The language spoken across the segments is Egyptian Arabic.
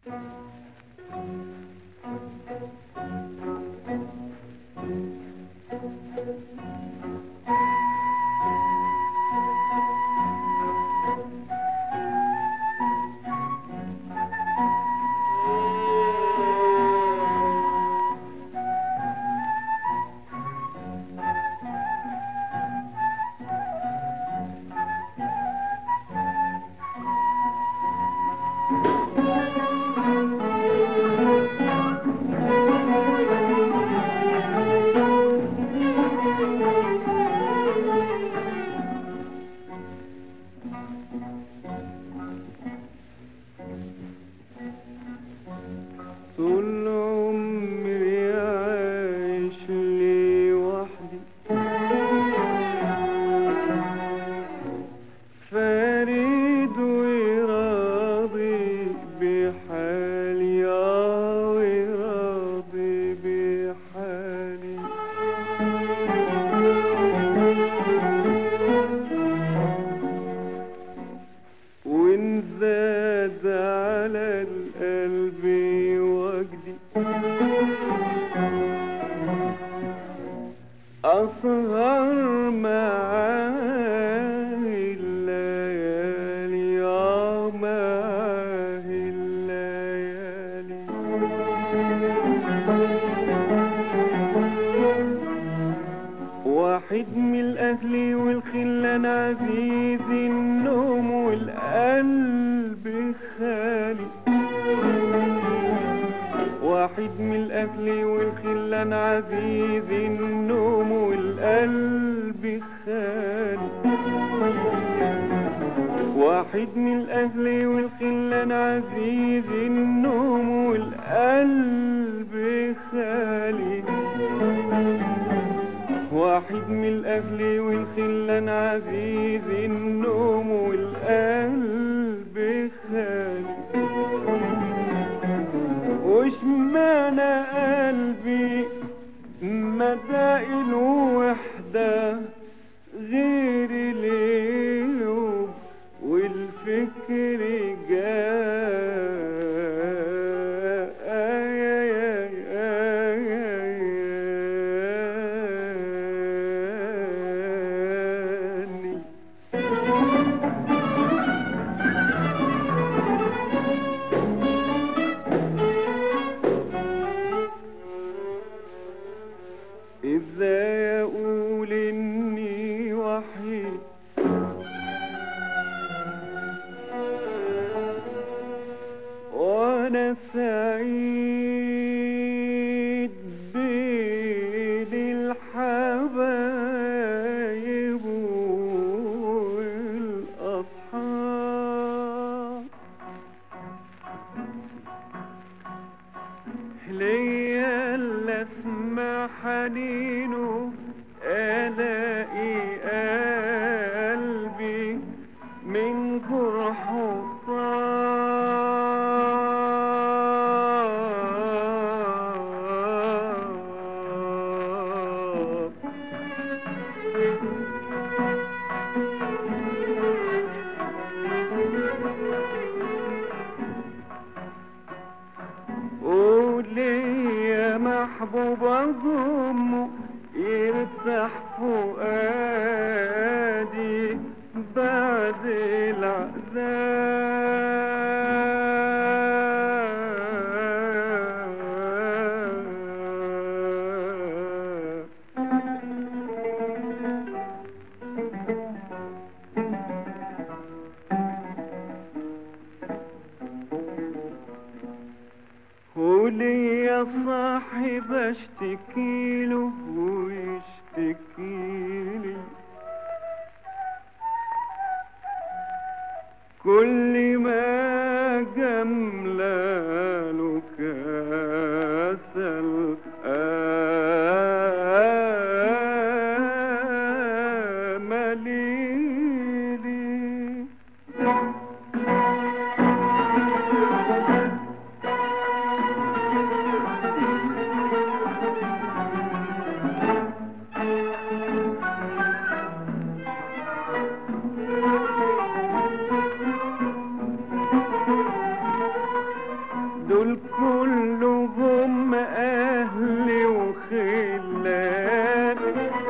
طول عمري عايش لي وحدي فريد وراضي بحالي آه وراضي بحالي وإن زاد على القلب وجدي أسهر معاه الليالي آه معاه الليالي واحد من الأهل والخلان عزيز النوم والقلب خالي واحد من الأهل والخلان عزيز النوم والقلب خالي واحد من الأهل والخلان عزيز النوم والقلب خالي واحد من الأهل والخلان عزيز النوم والقلب خالي وش معنى قلبي مدى الوحدة غير اليوم والفكر جاني ازاي اقول اني وحيد وانا سعيد بين الحبايب والاصحاب ليا اللي اسمع حنينه الاقي قلبي من جرحه طاب قولي يا محبوب أضمه يرتاح فؤادي بعد العذاب قولي يا صاحب اشتكيله ويشتكيلي كل ما جملاله كسل آمليلي دول كلهم اهلي وخلان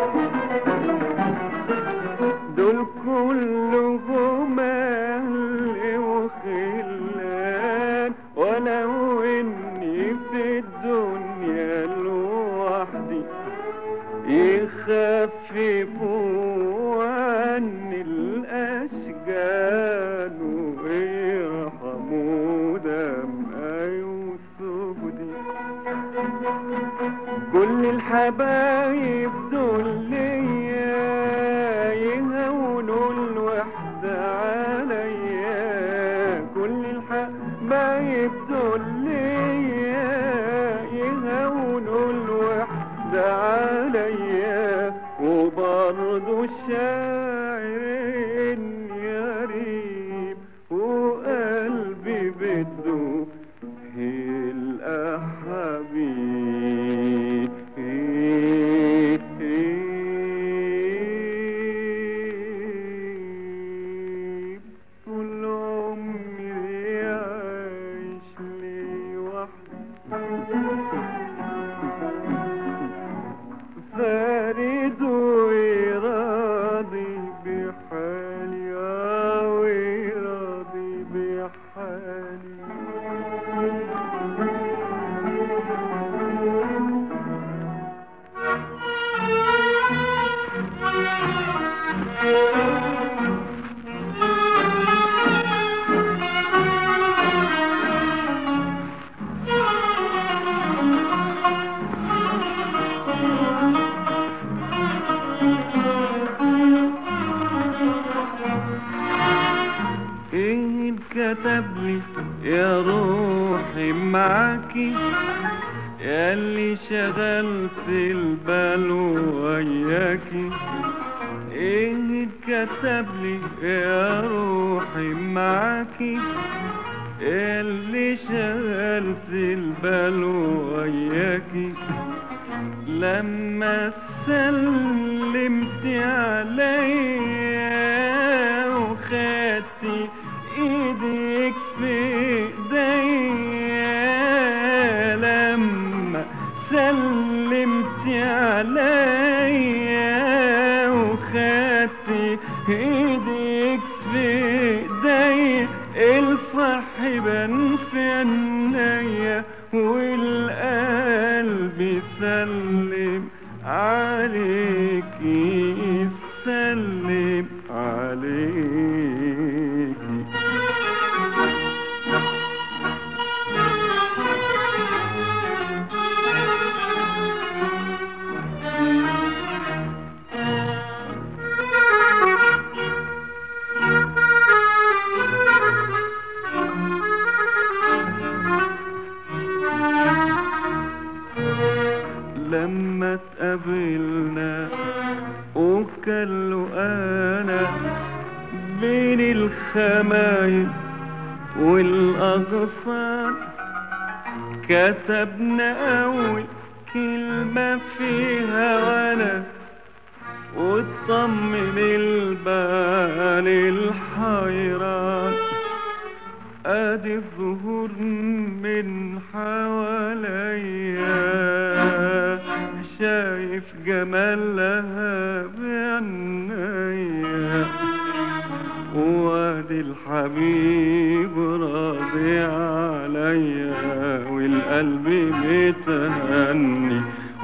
دول كلهم اهلي وخلان ولو اني في الدنيا لوحدي يخففوا عني الاشجان ويرحموا دمع يوسف دي كل الحبايب دول ليا يهونوا الوحدة عليا كل الحبايب دول ليا يهونوا الوحدة عليا وبرضه الشاعر يا ريم وقلبي بده الأحبيب طول عمري عايش لي فارد وراضي بحالي آه وراضي بحالي ايه كتب لي يا روحي معاكي يا اللي شغلت البال وياكي ايه كتب لي يا روحي معاكي يا اللي شغلت البال وياكي لما سلمت عليا وخدتي ايدك في ايديا لما سلمت عليا وخدتي ايدك في ايديا الفرح بان في عينيا والقلب سلم عليكي سلم عليكي لما اتقابلنا وكلوا انا بين الخمايل والاغصان كتبنا اول كلمة فيها وانا وطمن البال الحيران ادي الظهور من حواليا شايف جمالها بعينيا وادي الحبيب راضي عليا والقلب متهني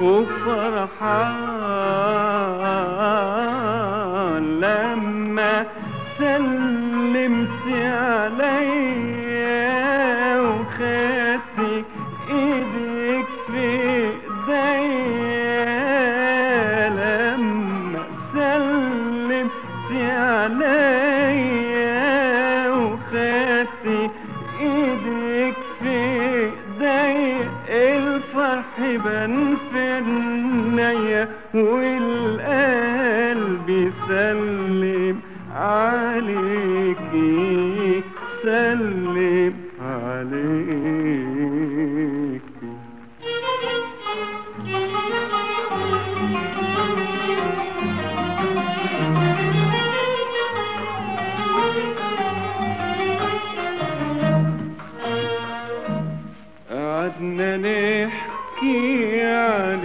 وفرحان لما سلمت عليا وخدتي ايدك في ايديا لما سلمت عليا وخدتي ايدك في ايديا الفرح بان في عينيا والقلب سلم عليكي سلم عليكي قعدنا نحكي عن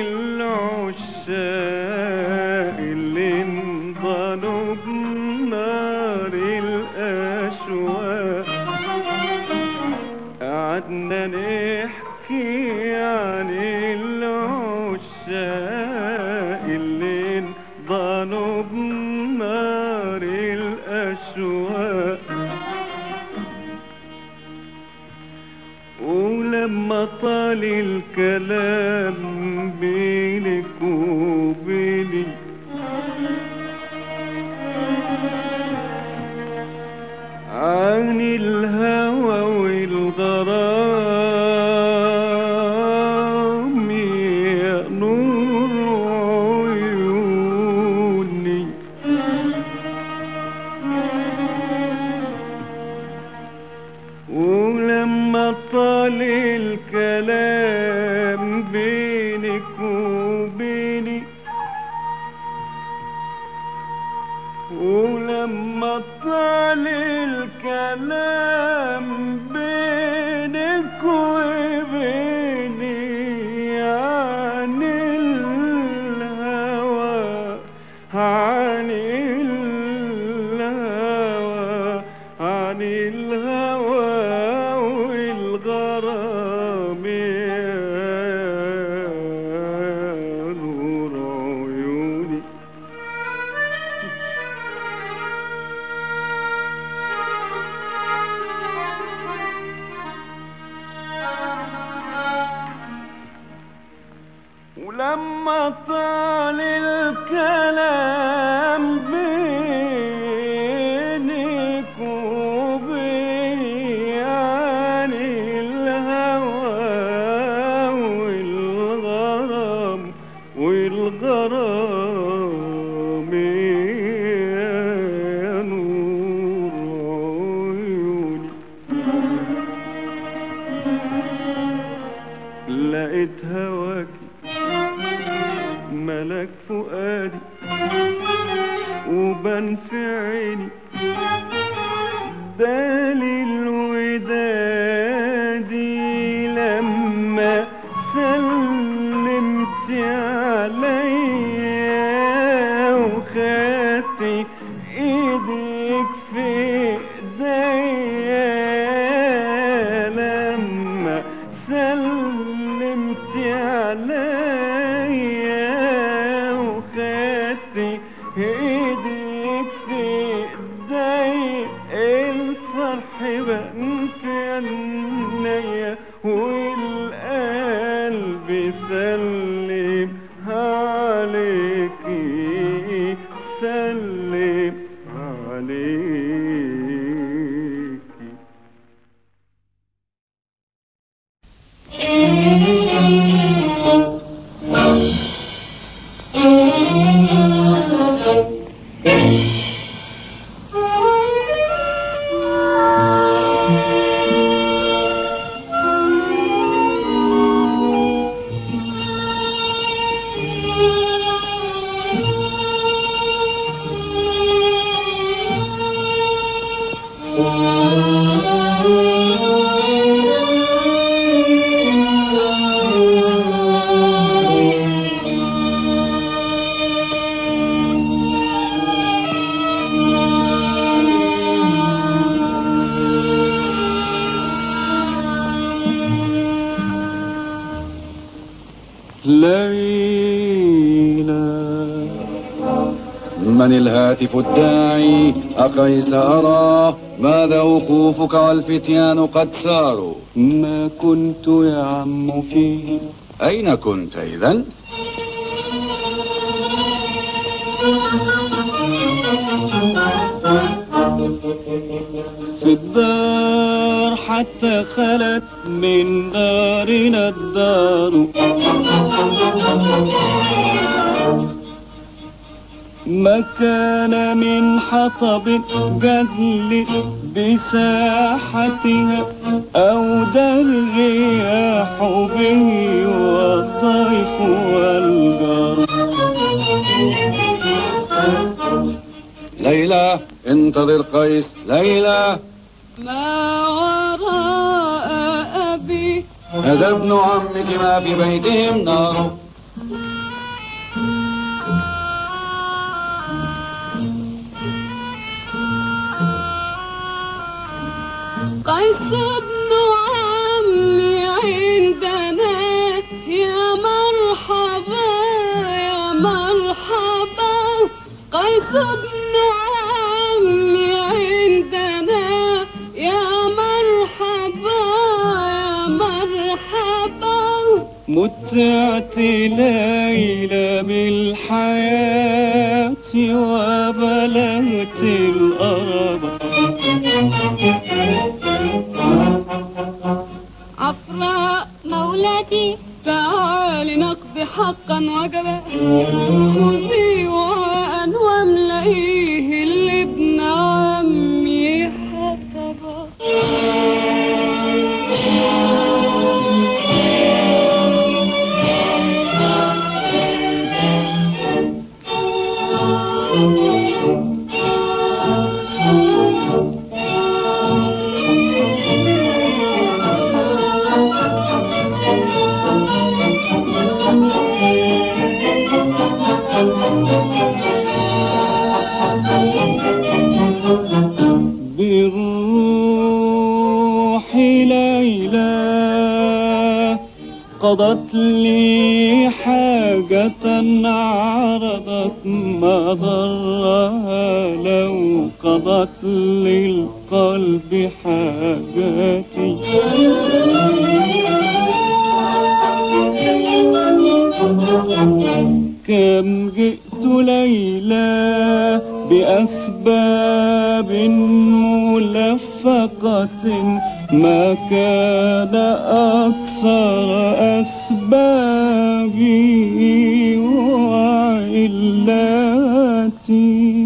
العشاق اللي انضلوا بنار الأشواق قعدنا نحكي عن العشاق اللي انضلوا بنار الأشواق ولما طال الكلام بينك وبيني عن الهوى والغرام يا نور عيوني ولما طال الكلام بينك وبيني ولما طال الكلام بينك وبيني عن الهوى عن الهوى عن الهوى والغرام يا نور عيوني ولما طال الكلام بينك وبيني عن الهوى والغرام والغرام يا نور عيوني لقيت هواكي ملك فؤادي وبان في عيني دليل ودادي لما سلمت عليا وخدت ايدك في ايديا لما سلمت عليا وخدت ايدك في ايدي الفرح بان في عينيا والقلب سلم عليكي سلم عليكي ليلى من الهاتف الداعي أقيس أراه ماذا وقوفك والفتيان قد ساروا ما كنت يا عم فيه أين كنت إذا في الدار حتى خلت من دارنا الدار ما كان من حطب جهل بساحتها أو درغياح به والطيف والجار ليلى انتظر قيس ليلى ما وراء أبي هذا ابن عمك ما في بيتهم نار قيس ابن عمي عندنا يا مرحبا يا مرحبا قيس ابن عمي عندنا يا مرحبا يا مرحبا متعت ليلى بالحياة وبلغت الأرض عفراء مولاتي تعالي نقضي حقا وجبا خذي وعاء واملئيه لابن عمي حسبا بالروح ليلى قضت لي حاجة عرضت ما ضرها لو قضت للقلب حاجاتي كم جئت ليلى بأسباب ملفقة ما كان أكثر أسبابي وعلاتي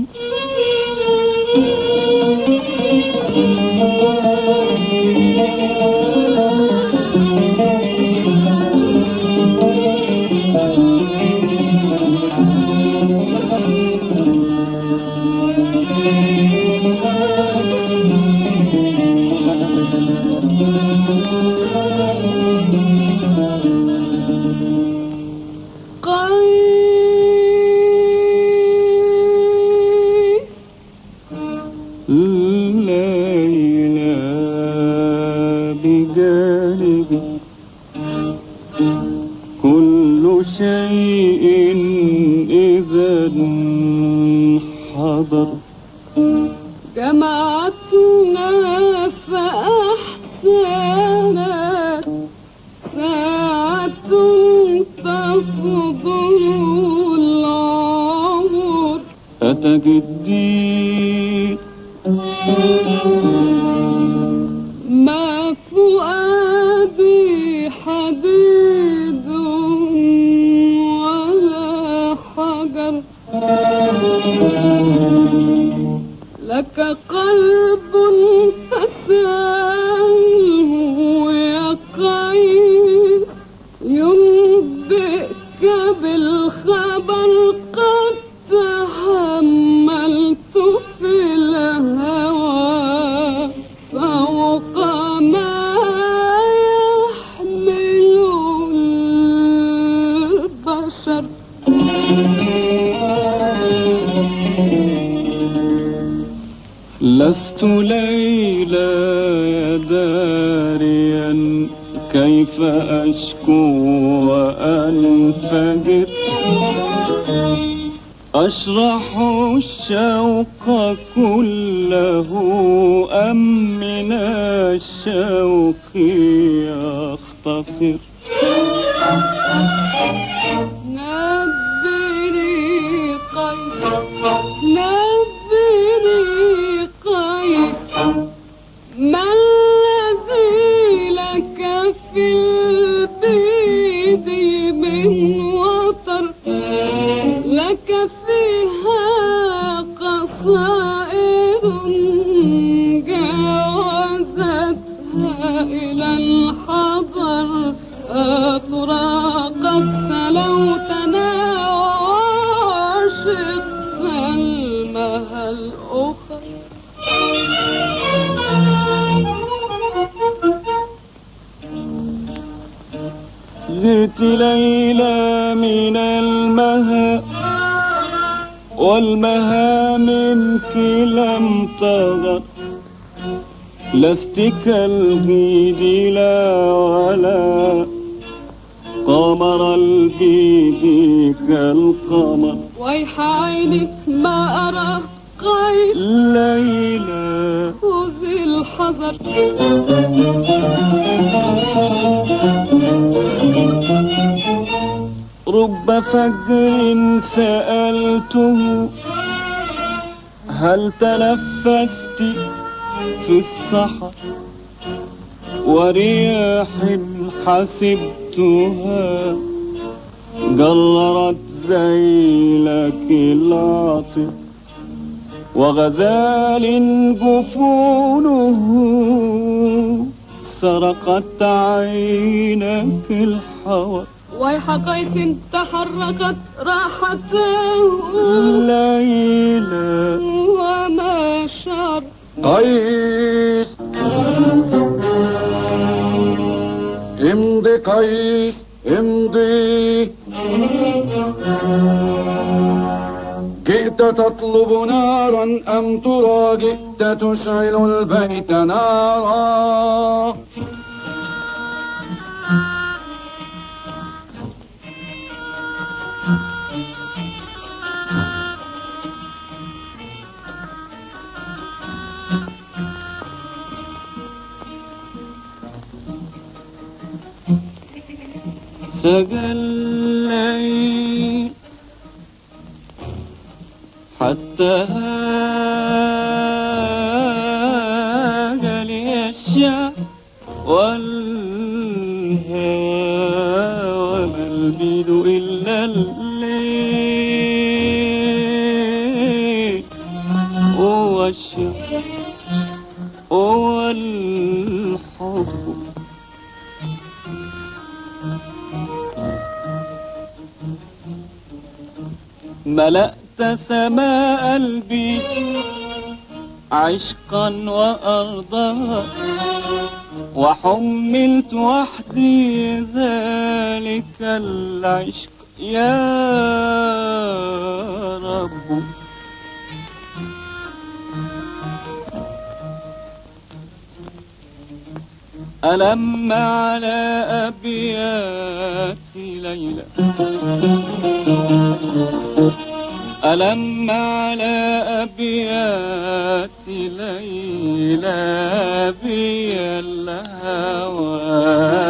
قيس ليلى بجانبي كل شيء إذا حضر جمعتنا فأحسنت ساعة تفضل العمر أتى جدي ما فؤادي حديد ولا حجر لك قلب فسأله يا قيس ينبئك بالخبر قد تحملت في الهوى فوق ما يحمل البشر لست ليلى يا داريا كيف أشكو وأنفجر أشرح الشوق كله أم من الشوق يختصر نبني قيس نبني قيس ما الذي لك في البيد من وطر لك فيها قصائد جاوزتها إلى الحضر أطراقت سلوتنا وعاشق سلمها الأخر نزهت ليلى من المها والمها منك لم تغر لست كالغيد لا ولا قمر البيد كالقمر ويح عينك ما أرى قيد ليلى خذ الحذر رب فجر سألته هل تنفست في الصحا ورياح حسبتها جرت ذيلك العاطف وغزال جفونه سرقت عينك الحوى ويح قيس تحركت راحته ليلى وما شعر قيس امضي قيس امضي جئت تطلب نارا أم ترى جئت تشعل البيت نارا سجى الليل حتى هاج لي الشعر والهوى ما البيد إلا الليل هو الشعر هو الحب ملأت سماء البيت عشقا وأرضها وحملت وحدي ذلك العشق يا رب ألم على أبيات ليلى ألم على أبيات ليلى بي الهوى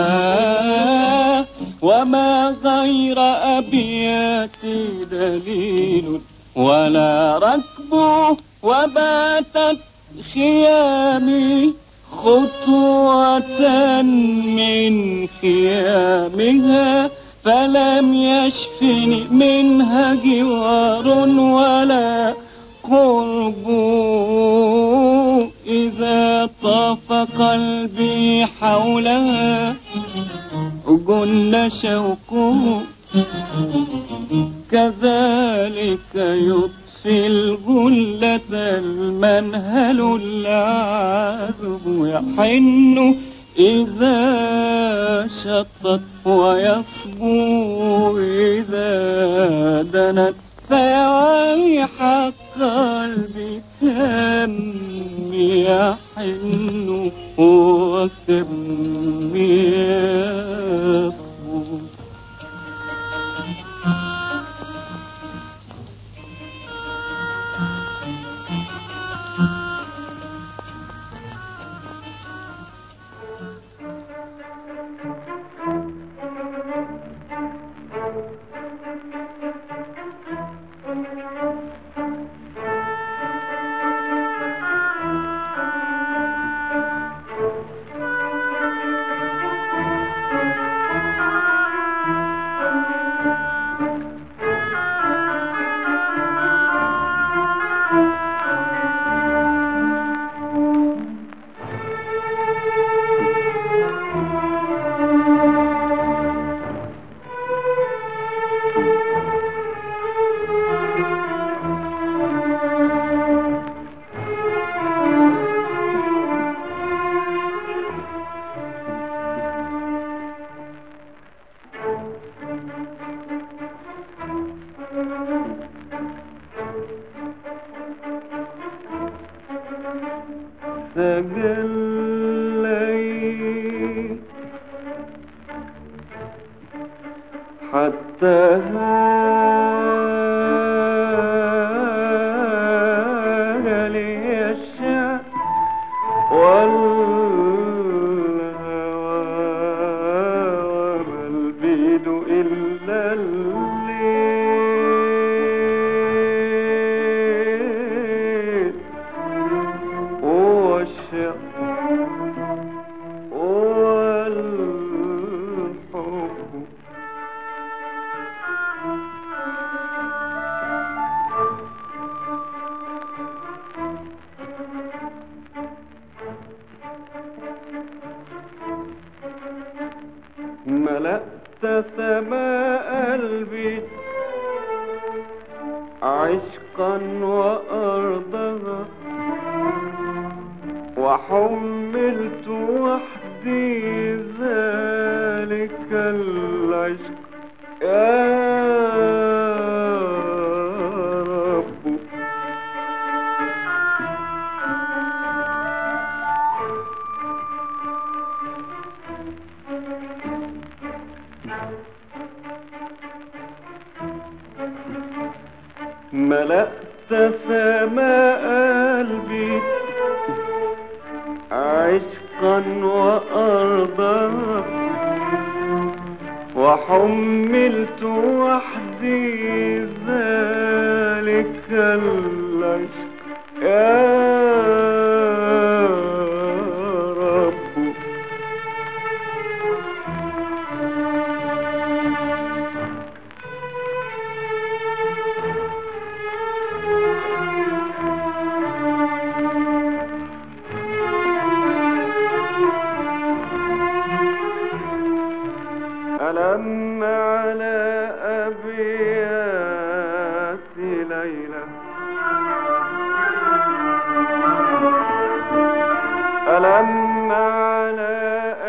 وما غير أبيات دليل ولا ركب وباتت خيامي خطوة من خيامها فلم يشفني منها جوار ولا قرب إذا طاف قلبي حولها جن شوقه كذلك يطفي الغلة المنهل العذب يحن إذا شطت ويصبو إذا دنت فيويح قلبي كم يحن وكم يصبو تجليت حتى هاج لي الشعر والهوى وما البيد إلا الليل والشعر والحب ملأت سماء قلبي عشقا وأرضها وحملت وحدي ذلك العشق يا رب ملأت سماء قلبي عشقا وأرضا وحملت وحدي ذلك العشق يا رب ألم على أبيات ليلى ألم على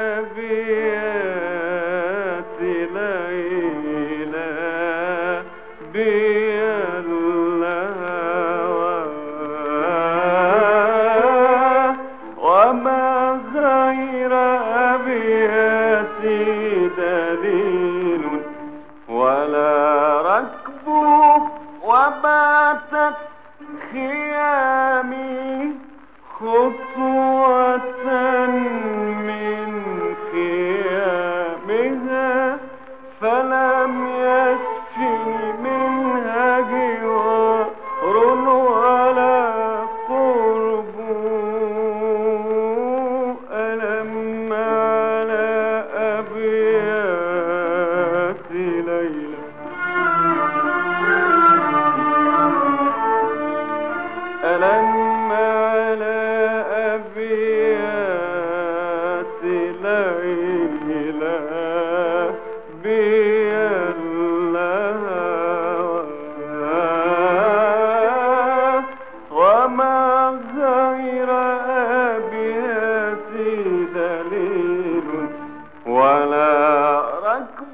أبيات ليلى بي الهوى وما غير أبياتي دليل ولا ركب وباتت خيامي خطوة من خيامها فلم يشفني منها جوار ولا قرب ألم على أبيات ليلى ألم على أبيات ليلى بي الهوى وما غير أبياتي دليل ولا ركب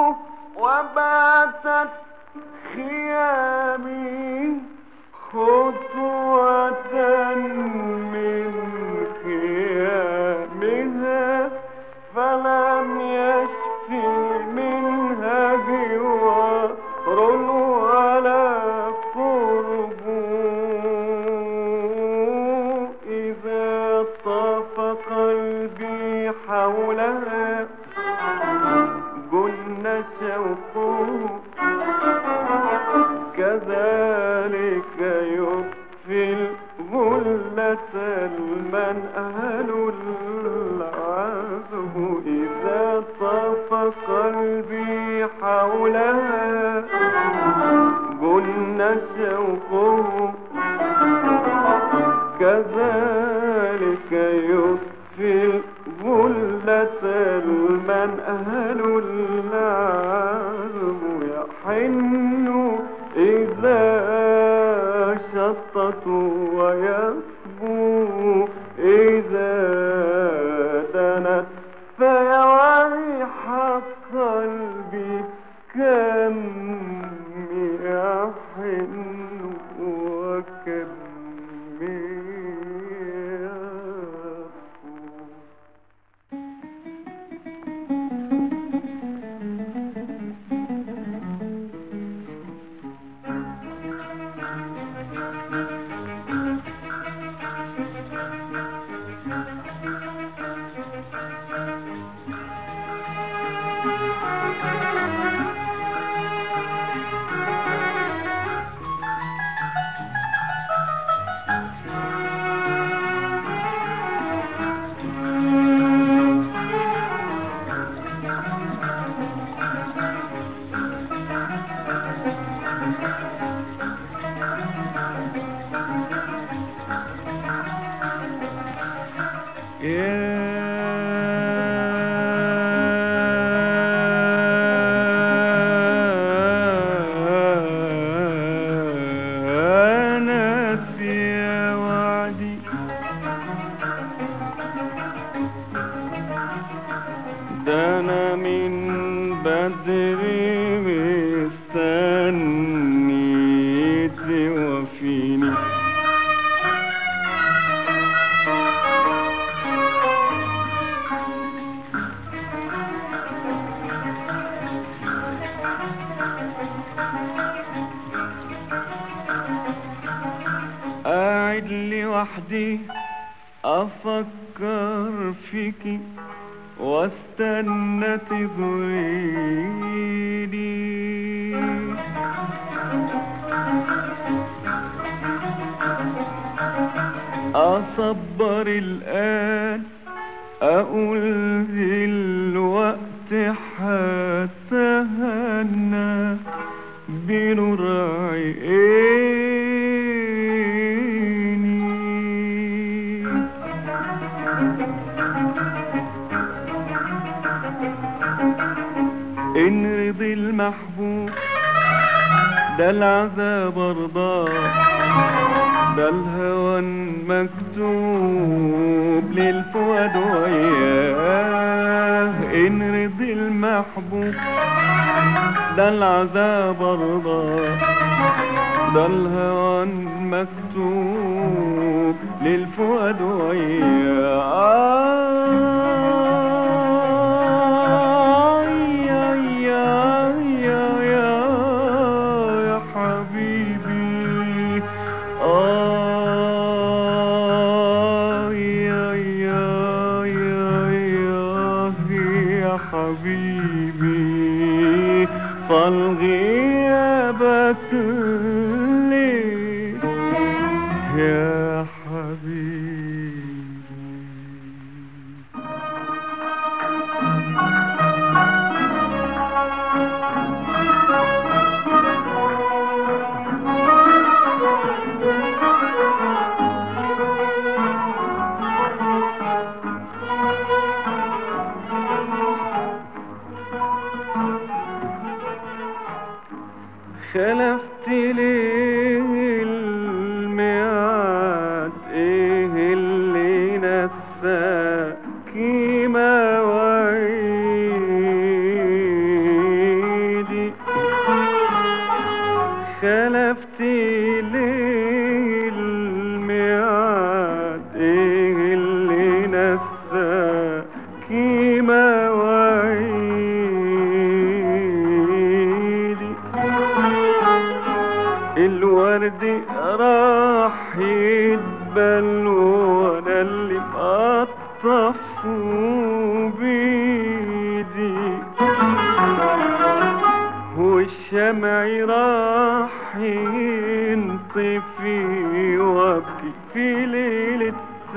وباتت خيامي خطوة من خيامها فلم يشفي منها جوار ولا قرب إذا طاف قلبي حولها جن شوقه كذلك يطفي الغلة المن أهل العذب إذا طاف قلبي حولها جن شوقه كذلك يطفي الغلة المن أهل العذب يحن إذا شطت ويصبو إذا دنت فيويح قلبي كم يحن وكم ده انا من بدري مستني توفيني قاعد لوحدي افكر فيكي واستنى تزوريني اصبر الان اقول الوقت حتهنى بنور عيني إن رضي المحبوب ده العذاب رضاه ده الهوى مكتوب للفؤاد وياه إن رضي المحبوب ده العذاب رضاه ده الهوى مكتوب للفؤاد وياه يا يا يا يا يا حبيبي آه يا يا يا يا يا حبيبي طال غيابك ليه يا حبيبي خلفت ليه الميعاد ايه اللي نساكي مواعيدي خلفت ليه الميعاد ايه اللي نساكي مواعيدي الورد راح يدبل وانا اللي مقطف بيدي والشمع راح ينطفي وابكي في ليلة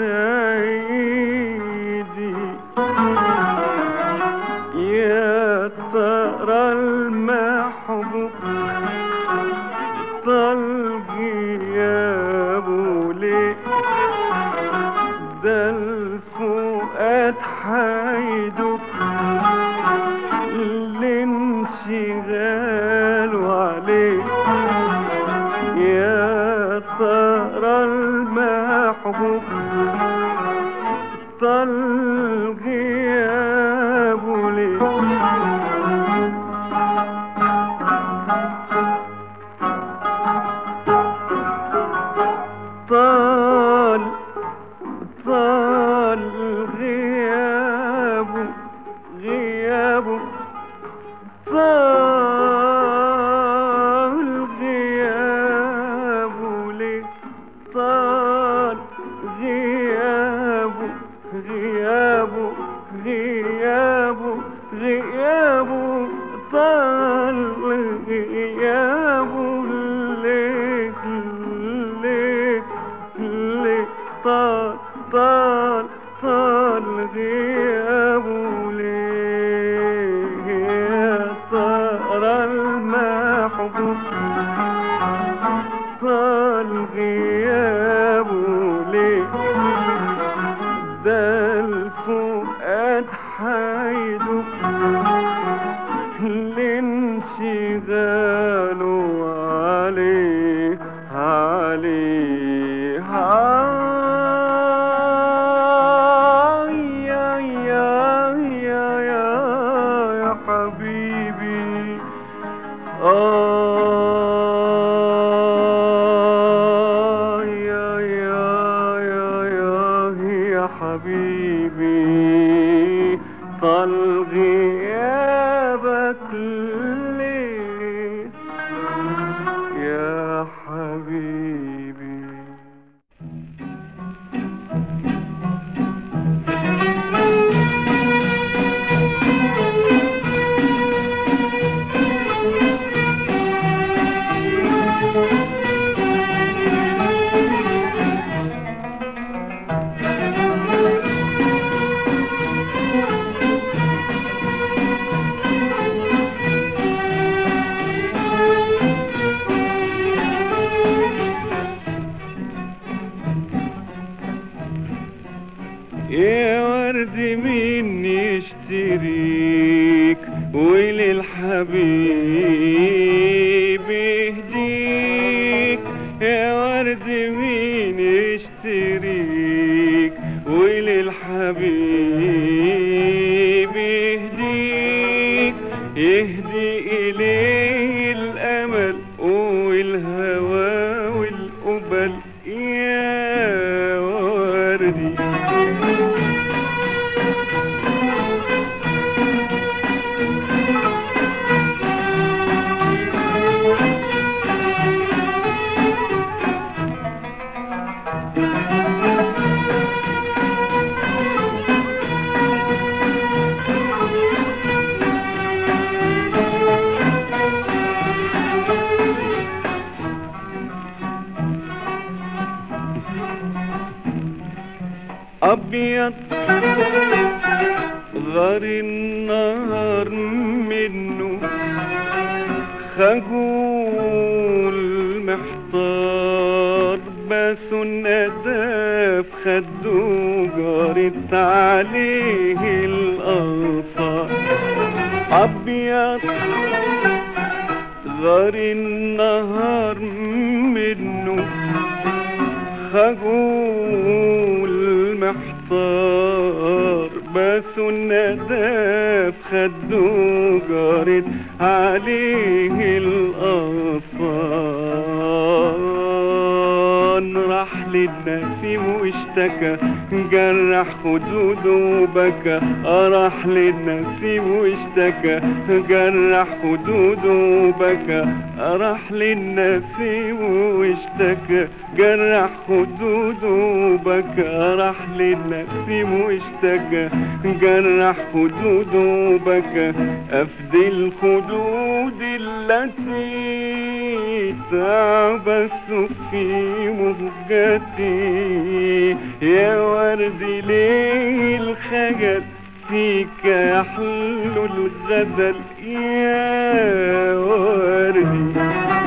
عيدي يا ترى المحبوب طال غيابه ليه ده الفؤاد حيدك الانشغال عليه يا ترى المحبوب طال غيابه ليه طال طال غيابه غيابه طال غيابه ليه طال غيابه غيابه غيابه غيابه طال غيابه ليه ليه ليه طال طال طال غيابه ليه يا ترى المحبوب طال غيابه ليه ده الفؤاد حيدك غيابك ليه يا حبيبي يا ورد مين يشتريك وللحبيب يهديك يا ورد مين يشتريك وللحبيب يهديك يهدي إليه الأمل والهوى والقبل يا وردي أبيض غار النهار منه خجول محتار بس النداف خدو جارت عليه الأنصار أبيض غار النهار منه خجول محتار بس النداف خدو جارت عليه الأغصان راح للنسيم واشتكى جرح خدوده وبكى راح للنسيم واشتكى جرح خدوده وبكى راح للنسيم واشتكى جرح خدوده وبكى راح للنسيم واشتكى جرح خدوده وبكى أفدي الخدود التي تعبث في مهجتي يا ورد ليه الخجل فيك يحلو الغزل يا وردي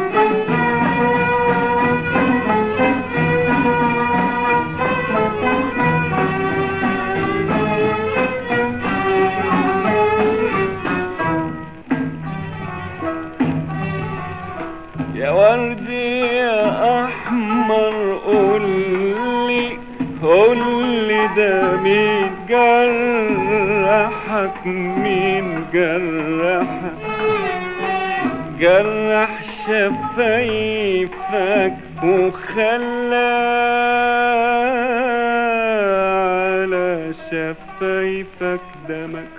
يا وردي يا احمر قولي قولي ده مين جرحك مين جرحك جرح شفايفك وخلى على شفايفك دمك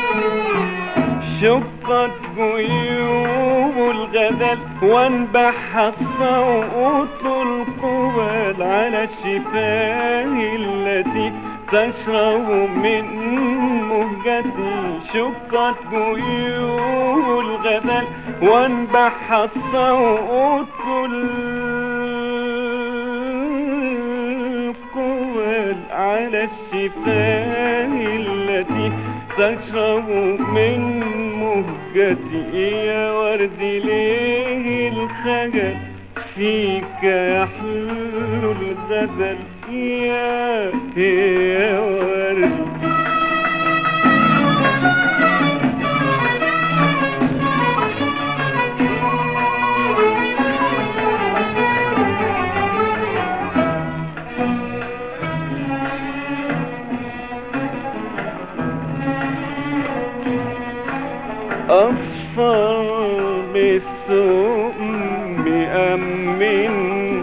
شقت جيوب الغزل وانبح الصوت القبل على الشفاه التي تشرب من مهجتي شقت جيوب الغزل وانبح الصوت القبل على الشفاه التي تشرب من مهجتي يا ورد ليه الخجل فيك يحلو الغزل يا يا ورد أصفر بالسوق مأمن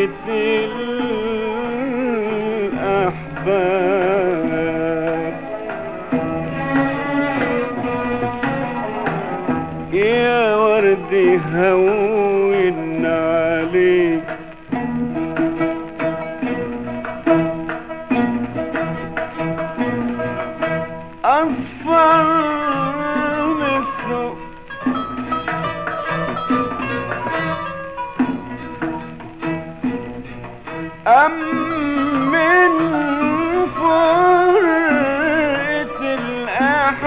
فرقة الأحباب وردي هون عليك أصفر بالسوق أم من فرقة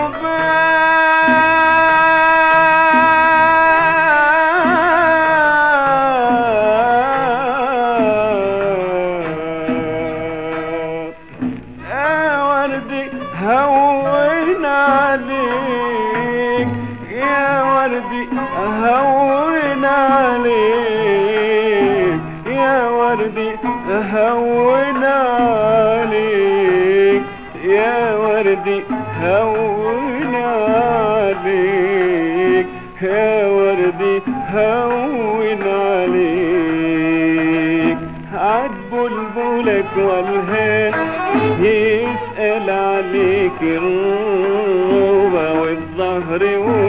الأحباب يا وردي هون عليك يا وردي هون عليك يا وردي هون عليك يا وردي هون عليك يا وردي هون عليك عاد بلبلك والهان يسأل عليك الروبة والظهر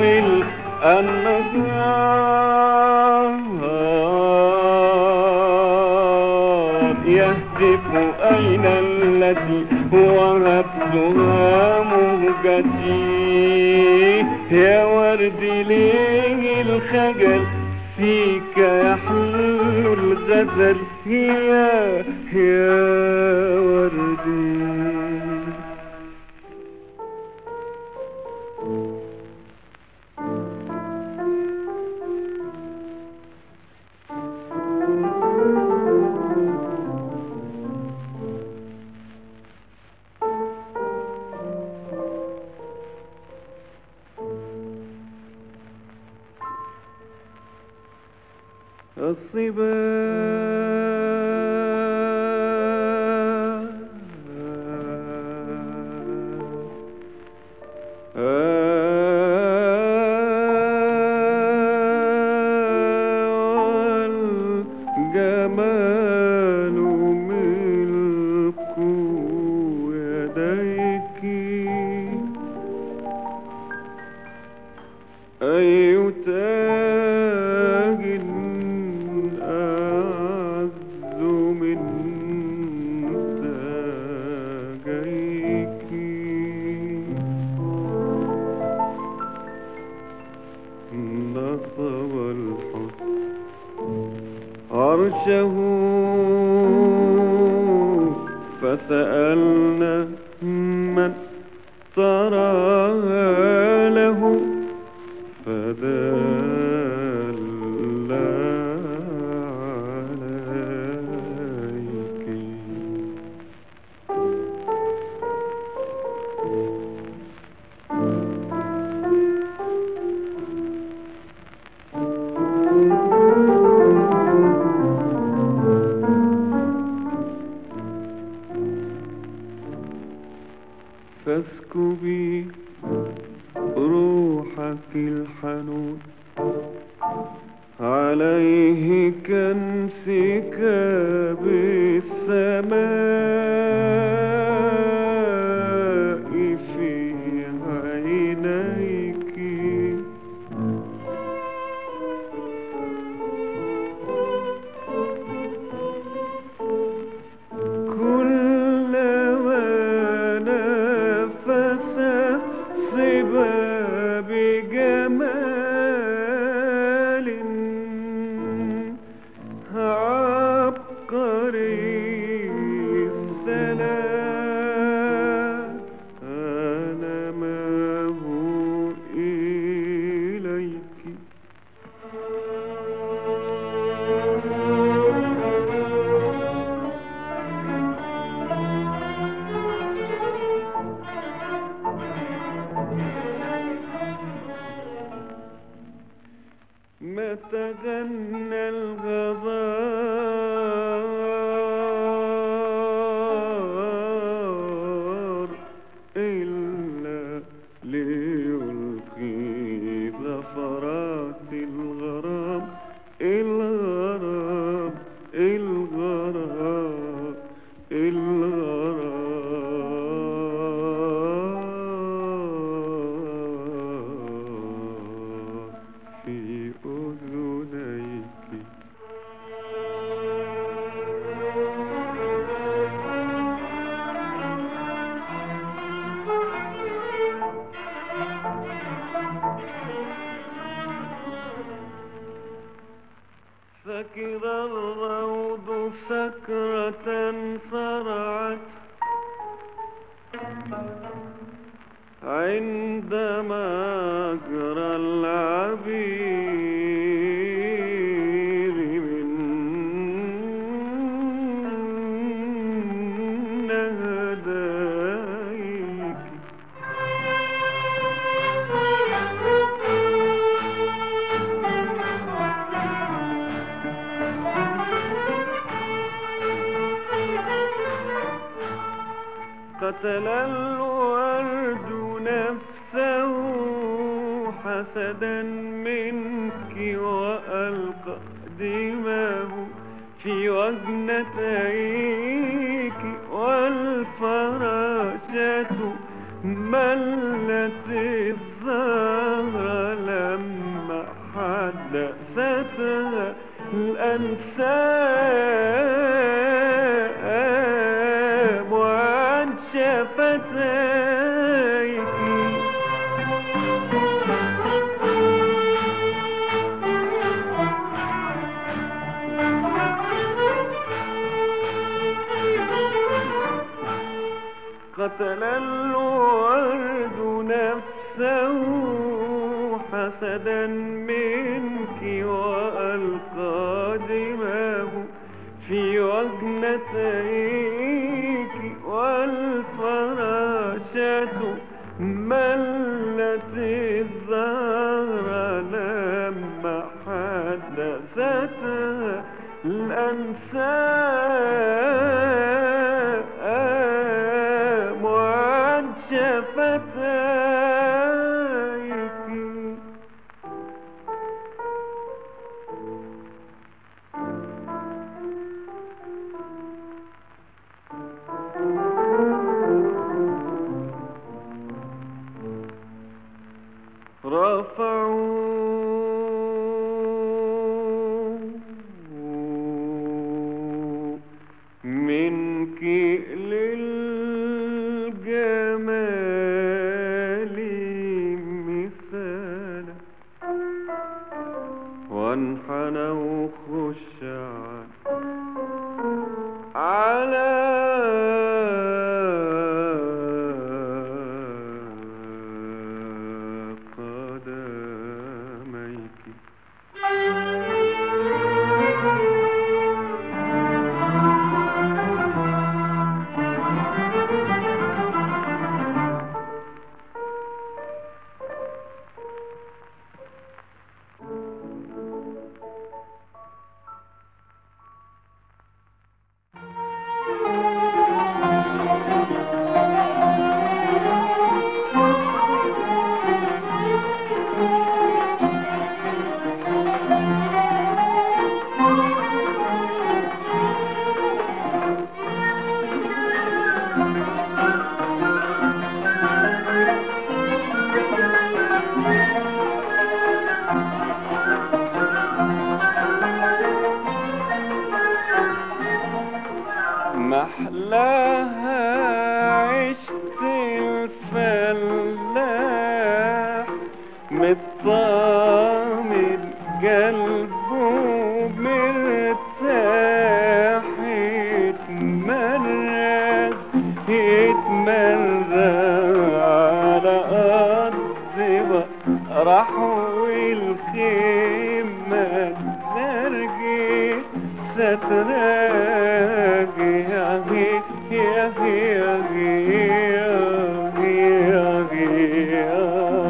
والأنهار يهتف أين التي وهبتها مهجتي يا وردي ليه الخجل فيك يحلو الغزل يا يا وردي الجمال ملك يديك أي تاج أعز من تاجيك نصب الحسن عرشه فسألنا من تراها له فدل عليك فاسكبي روحك الحنون عليه كنسك بالسماء في عينيك كلما نفس صبا بجمال عبقري السلام أنا ما هو إليك ما تغنى الغبار إلا ليلقي ظفرات الغرام الغرام الغرام الغرام في كده الروض سكرة صرعت عندما أجرى العبير من نهديك قتل الورد نفسه حسدا منك وألقى دماه في وجنتيك والفراشة ملت الزهر لما حدثتها الأنساب وعن شفتيك قتل الورد نفسه حسدا منك وألقى دماه في وجنتيك والفراشة ملت الزهر لما حدثتها الأنساب وعن شفتيك رفعوا منك للجمال مثالا وانحنوا خشعا على قدميك محلاها عشت الفلاح مطمن قلبه مرتاح يتمرد يتمرد على أرض راح والخيمة ترجي ستراجي يا هي يا هي يا هي يا هي يا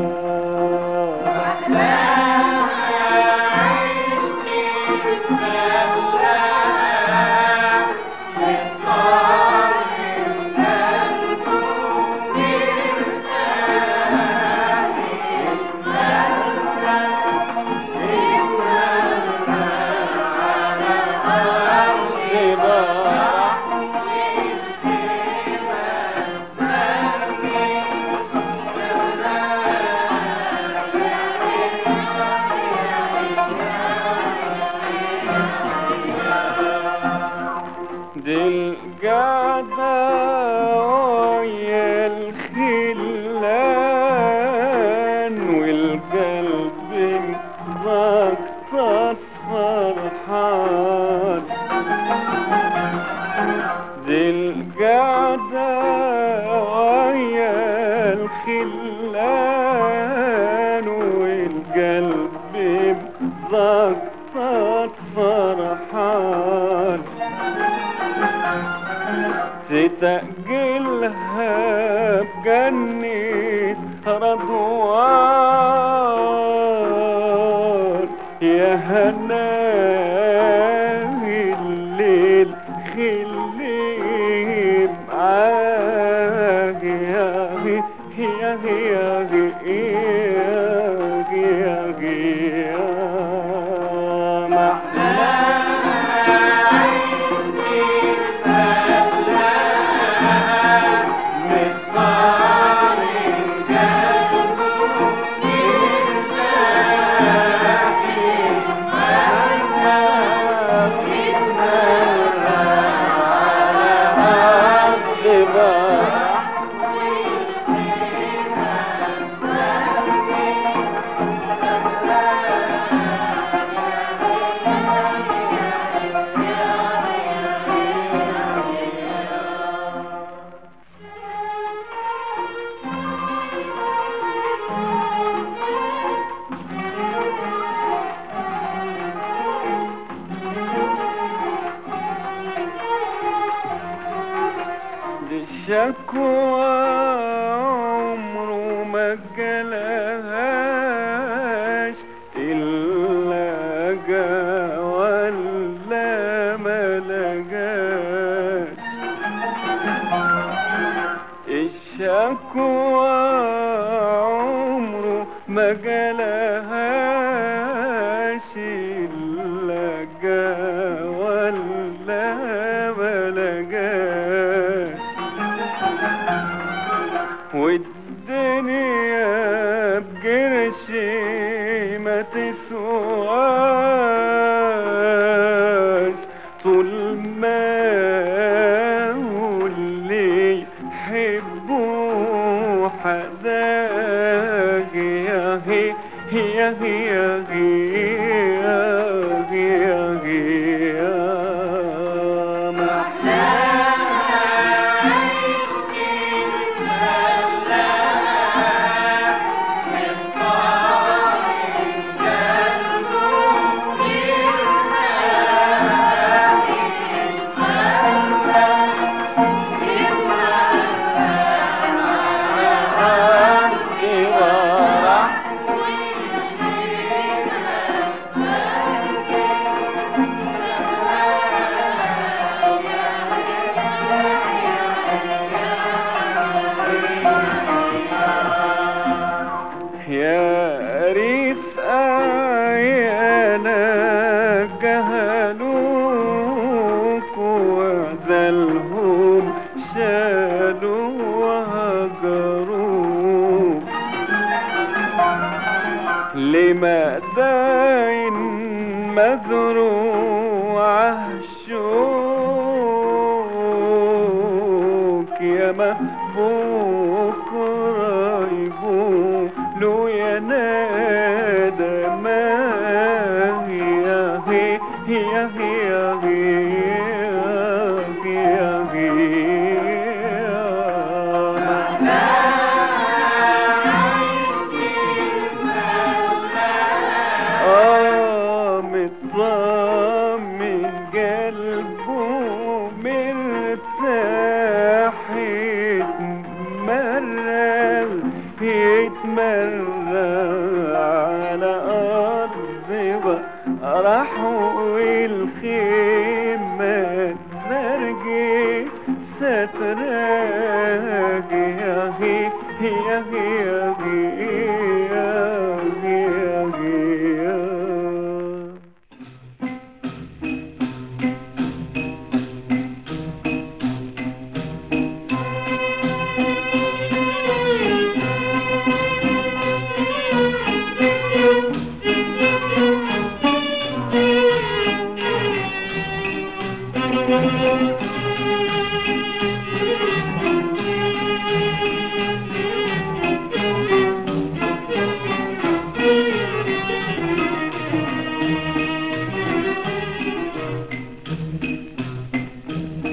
دي القعدة ويا الخلان والقلب مكتر فرحان خلان والقلب مزقطط فرحان تتقلها بجنة رضوان يا هناوي الليل خلي معاك يا غي يا غي يا غي يا غي يا الشكوى عمره ما جالهاش إلا جا ولا ما لجاش الشكوى عمره ما جالهاش إلا جا ولا ما لجاش والدنيا بقرشي ما تسواش طول ما هو اللي يحبه حداك يا هي يا هي يا هي يا هي يا هي يا يا ريت آيانا جهلوك وذلهم شالوا وهجروك لما داين مزروع الشوك يا محبوك رايبوك لو يا نادى ما يا هي يا هي يا هي يا هي آه مطمن قلبه مرتاح يتمرر يتمرر على أرض راح والخيمة ترجي ستراك يا هي يا هي يا هي يا هي يا هي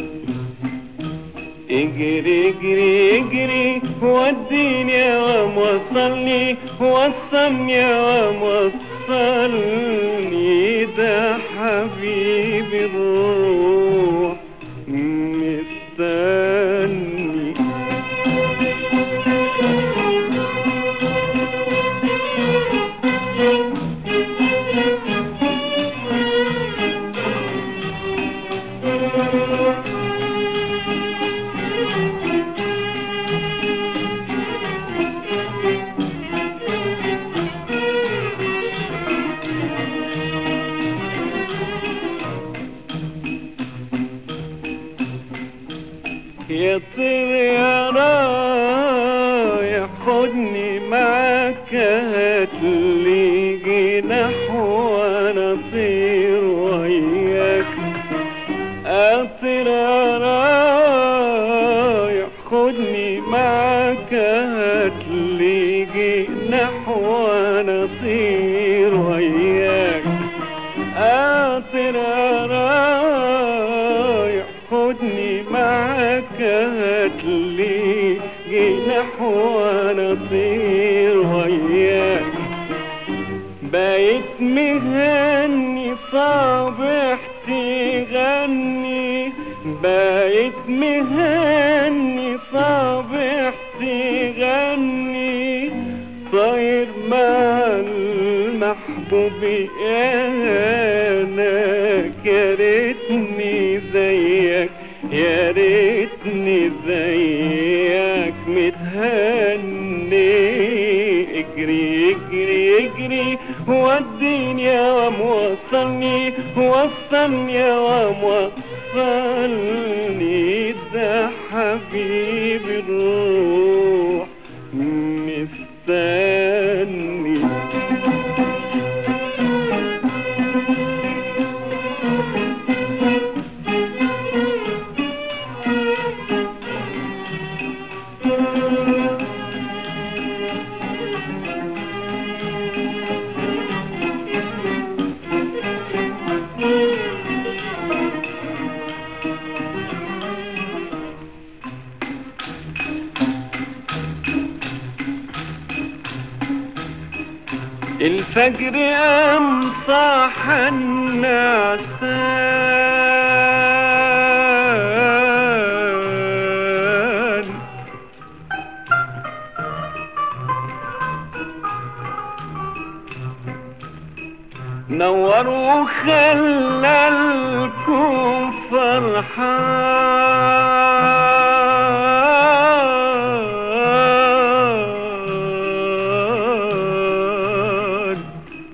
اجري اجري اجري وديني يا موصلني وصلني يا موصلني ده حبيبي الروح مستني يا طير يا رايح خدني معاك هاتلي جناح وانا اطير وياك اطير يا رايح خدني معاك هاتلي جناح وانا اطير وياك اطير يا رايح خدني معاك هاتلي جناح وانا اطير وياك بقيت مهني صابح تغني بقيت مهني صابح تغني طاير مع المحبوب انا يا ريتني زيك يا ريتني زيك متهني اجري اجري اجري وديني يا وموصلني وصلني يا وموصلني ده حبيبي الروح مستني الفجر قام صاح النعسان نور وخلى الكون فرحان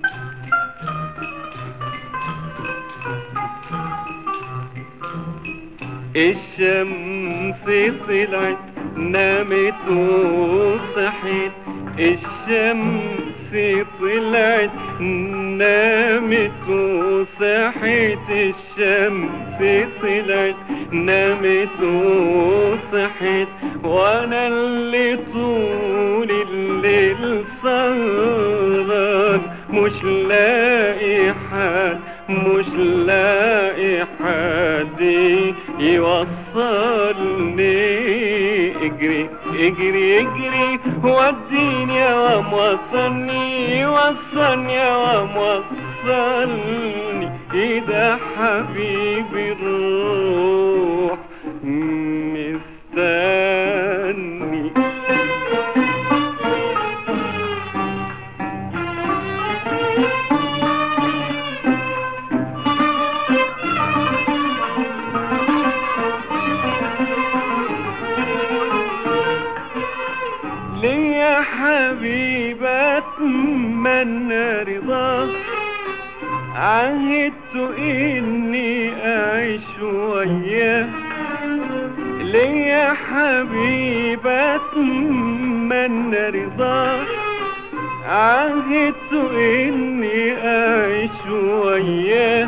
الشمس طلعت نامت وصحت الشمس طلعت نامت وصحت الشمس طلعت نامت وصحت وانا اللي طول الليل سهران مش لاقي حد مش لاقي حد يوصلني اجري اجري اجري وديني يا وموصلني وصلني يا وموصلني اذا حبيبي الروح مستني ليا حبيب اتمنى رضاك عهدت اني اعيش وياه ليا حبيب اتمنى رضاك عهدت اني اعيش وياه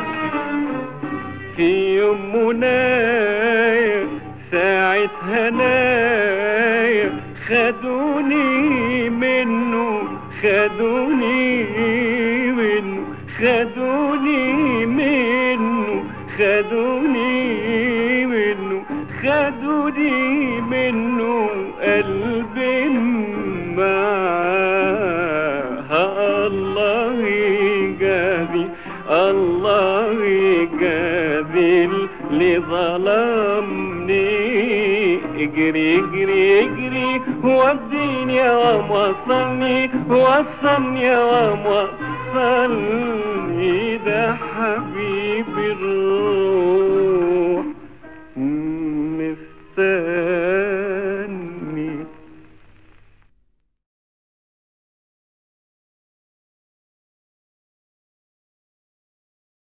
في يوم منايا ساعة هنايا خدوني منه خدوني منه خدوني منه خدوني منه خدوني منه قلبي معاه الله يجازي الله يجازي اللي ظلمني اجري اجري اجري وديني يا وصلني وصلني يا وصلني